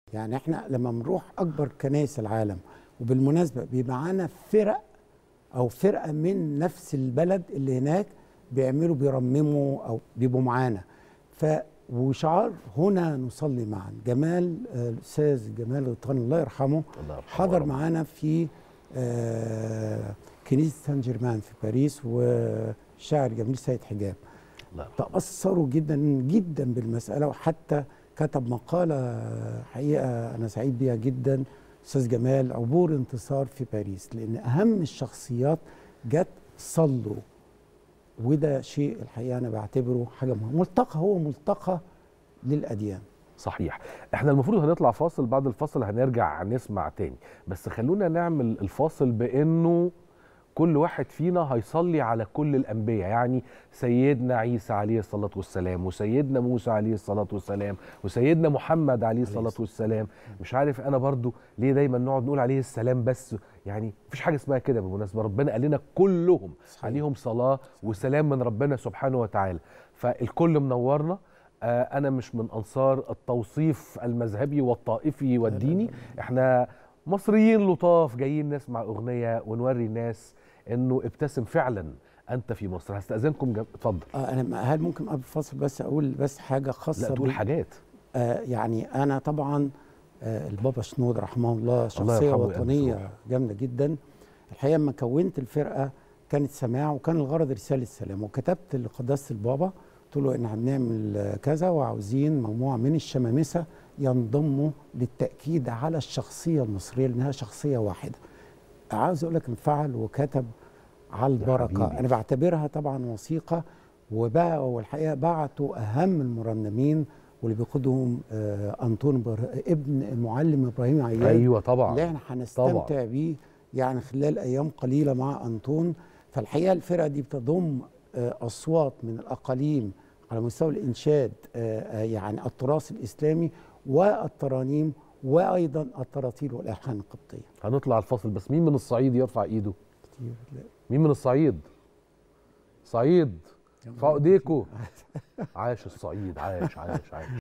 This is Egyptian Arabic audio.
يعني احنا لما بنروح اكبر كنائس العالم وبالمناسبه بيبقى معانا فرق او فرقه من نفس البلد اللي هناك بيعملوا بيرمموا او بيبقوا معانا ف وشعار هنا نصلي معا جمال آه، الاستاذ جمال غطان الله يرحمه الله يرحمه حضر يا رب. معانا في آه، كنيسه سان جيرمان في باريس والشاعر جميل سيد حجاب الله يرحمه. تأثروا جدا جدا بالمسألة وحتى كتب مقالة حقيقة أنا سعيد بيها جدا أستاذ جمال عبور انتصار في باريس لأن أهم الشخصيات جت صلوا وده شيء الحقيقة أنا بعتبره حاجة مهمة ملتقى هو ملتقى للأديان صحيح احنا المفروض هنطلع فاصل بعد الفاصل هنرجع نسمع تاني بس خلونا نعمل الفاصل بانه كل واحد فينا هيصلي على كل الانبياء يعني سيدنا عيسى عليه الصلاه والسلام وسيدنا موسى عليه الصلاه والسلام وسيدنا محمد عليه الصلاه والسلام مش عارف انا برضو ليه دايما نقعد نقول عليه السلام بس يعني مفيش حاجه اسمها كده بالمناسبه ربنا قال لنا كلهم صحيح. عليهم صلاه وسلام من ربنا سبحانه وتعالى فالكل منورنا آه، انا مش من انصار التوصيف المذهبي والطائفي والديني احنا مصريين لطاف جايين نسمع اغنيه ونوري الناس انه ابتسم فعلا انت في مصر هستاذنكم جم... اتفضل آه أنا هل ممكن قبل الفصل بس أقول بس حاجة خاصة لا تقول بال- حاجات آه يعني انا طبعا آه البابا شنود رحمه الله شخصيه يرحمه وطنيه ويقدسه. جامده جدا الحقيقه لما كونت الفرقه كانت سماع وكان الغرض رساله سلام وكتبت لقداسه البابا قلت له ان هنعمل آه، كذا وعاوزين مجموعه من الشمامسه ينضموا للتاكيد على الشخصيه المصريه لانها شخصيه واحده عاوز اقول لك انفعل وكتب على البركه حبيبي. انا بعتبرها طبعا وثيقه وبقى والحقيقه بعتوا اهم المرنمين واللي بيقودهم آه انطون بر... ابن المعلم ابراهيم عياد ايوه طبعا اللي احنا هنستمتع بيه يعني خلال ايام قليله مع انطون فالحقيقه الفرقه دي بتضم آه اصوات من الاقاليم على مستوى الانشاد آه آه يعني التراث الاسلامي والترانيم وايضا التراتيل والالحان القبطيه هنطلع الفاصل بس مين من الصعيد يرفع ايده كتير لا. مين من الصعيد صعيد ارفعوا ايديكوا عاش الصعيد عاش عاش عاش